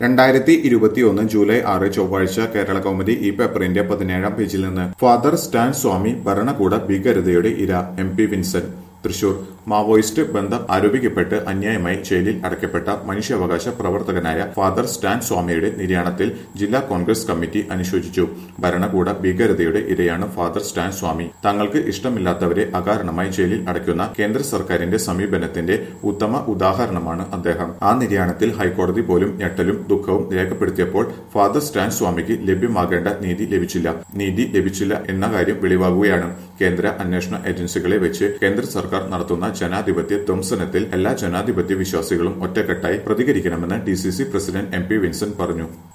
രണ്ടായിരത്തി ഇരുപത്തിയൊന്ന് ജൂലൈ ആറ് ചൊവ്വാഴ്ച കേരള കൗമുദി ഈ പേപ്പറിന്റെ പതിനേഴാം പേജിൽ നിന്ന് ഫാദർ സ്റ്റാൻ സ്വാമി ഭരണകൂട ഭീകരതയുടെ ഇര M P Vincent Thrissur Maoist ബന്ധം ആരോപിക്കപ്പെട്ട് അന്യായമായി ജയിലിൽ അടയ്ക്കപ്പെട്ട മനുഷ്യാവകാശ പ്രവർത്തകനായ ഫാദർ സ്റ്റാൻ സ്വാമിയുടെ നിര്യാണത്തിൽ ജില്ലാ കോൺഗ്രസ് കമ്മിറ്റി അനുശോചിച്ചു ഭരണകൂട ഭീകരതയുടെ ഇരയാണ് ഫാദർ സ്റ്റാൻ സ്വാമി തങ്ങൾക്ക് ഇഷ്ടമില്ലാത്തവരെ അകാരണമായി ജയിലിൽ അടയ്ക്കുന്ന കേന്ദ്ര സർക്കാരിന്റെ സമീപനത്തിന്റെ ഉത്തമ ഉദാഹരണമാണ് അദ്ദേഹം ആ നിര്യാണത്തിൽ ഹൈക്കോടതി പോലും ഞെട്ടലും ദുഃഖവും രേഖപ്പെടുത്തിയപ്പോൾ ഫാദർ സ്റ്റാൻ സ്വാമിക്ക് ലഭ്യമാകേണ്ട നീതി ലഭിച്ചില്ല നീതി ലഭിച്ചില്ല എന്ന കാര്യം വെളിവാകുകയാണ് കേന്ദ്ര അന്വേഷണ ഏജൻസികളെ വെച്ച് കേന്ദ്ര സർക്കാർ നടത്തുന്ന ജനാധിപത്യ ധ്വംസനത്തിൽ എല്ലാ ജനാധിപത്യ വിശ്വാസികളും ഒറ്റക്കെട്ടായി പ്രതികരിക്കണമെന്ന് D president M P Vincent പറഞ്ഞു